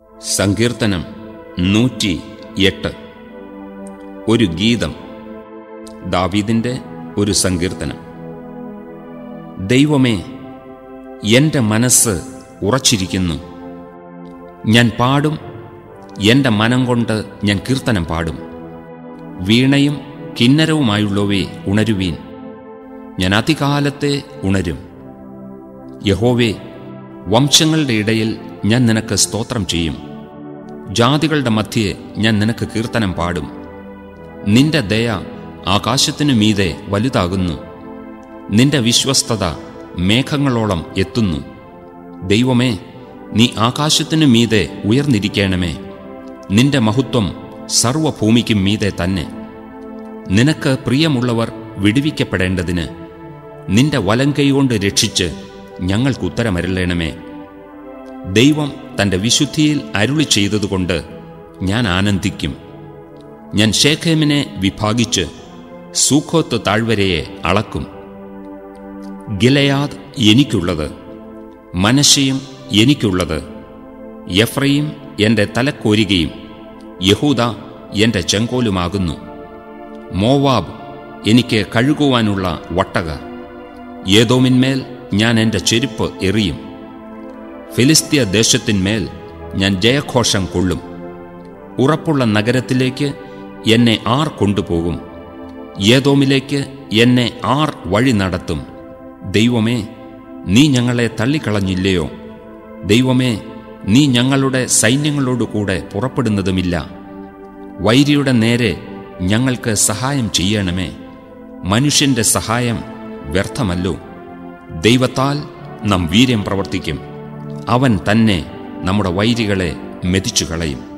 സങ്കീർത്തനം നൂറ്റി എട്ട് ഒരു ഗീതം ദാവീദിൻ്റെ ഒരു സങ്കീർത്തനം ദൈവമേ എൻ്റെ മനസ്സ് ഉറച്ചിരിക്കുന്നു ഞാൻ പാടും എൻ്റെ മനം കൊണ്ട് ഞാൻ കീർത്തനം പാടും വീണയും കിന്നരവുമായുള്ളവേ ഉണരുവീൻ ഞാൻ അതികാലത്തെ ഉണരും യഹോവേ വംശങ്ങളുടെ ഇടയിൽ ഞാൻ നിനക്ക് സ്തോത്രം ചെയ്യും ജാതികളുടെ മധ്യേ ഞാൻ നിനക്ക് കീർത്തനം പാടും നിന്റെ ദയ ആകാശത്തിനു മീതെ വലുതാകുന്നു നിന്റെ വിശ്വസ്തത മേഘങ്ങളോളം എത്തുന്നു ദൈവമേ നീ ആകാശത്തിനു മീതെ ഉയർന്നിരിക്കണമേ നിന്റെ മഹത്വം സർവഭൂമിക്കും മീതെ തന്നെ നിനക്ക് പ്രിയമുള്ളവർ വിടുവിക്കപ്പെടേണ്ടതിന് നിന്റെ വലങ്കൈ കൊണ്ട് രക്ഷിച്ച് ഞങ്ങൾക്ക് ഉത്തരമരുളണമേ ദൈവം തന്റെ വിശുദ്ധിയിൽ അരുളി ചെയ്തതുകൊണ്ട് ഞാൻ ആനന്ദിക്കും ഞാൻ ശേഖേമിനെ വിഭാഗിച്ച് സൂഖോത്ത് താഴ്വരയെ അളക്കും ഗിലയാദ് എനിക്കുള്ളത് മനശയും എനിക്കുള്ളത് യഫ്രയും എൻ്റെ തലക്കോരികയും യഹൂദ എൻ്റെ ചെങ്കോലുമാകുന്നു മോവാബ് എനിക്ക് കഴുകുവാനുള്ള വട്ടക ഏതോമിന്മേൽ ഞാൻ എൻ്റെ ചെരുപ്പ് എറിയും ഫിലിസ്തീയ ദേശത്തിന്മേൽ ഞാൻ ജയഘോഷം കൊള്ളും ഉറപ്പുള്ള നഗരത്തിലേക്ക് എന്നെ ആർ കൊണ്ടുപോകും ഏതോമിലേക്ക് എന്നെ ആർ വഴി നടത്തും ദൈവമേ നീ ഞങ്ങളെ തള്ളിക്കളഞ്ഞില്ലയോ ദൈവമേ നീ ഞങ്ങളുടെ സൈന്യങ്ങളോടുകൂടെ പുറപ്പെടുന്നതുമില്ല വൈരിയുടെ നേരെ ഞങ്ങൾക്ക് സഹായം ചെയ്യണമേ മനുഷ്യന്റെ സഹായം വ്യർത്ഥമല്ലോ ദൈവത്താൽ നാം വീര്യം പ്രവർത്തിക്കും അവൻ തന്നെ നമ്മുടെ വൈരികളെ മെതിച്ചു കളയും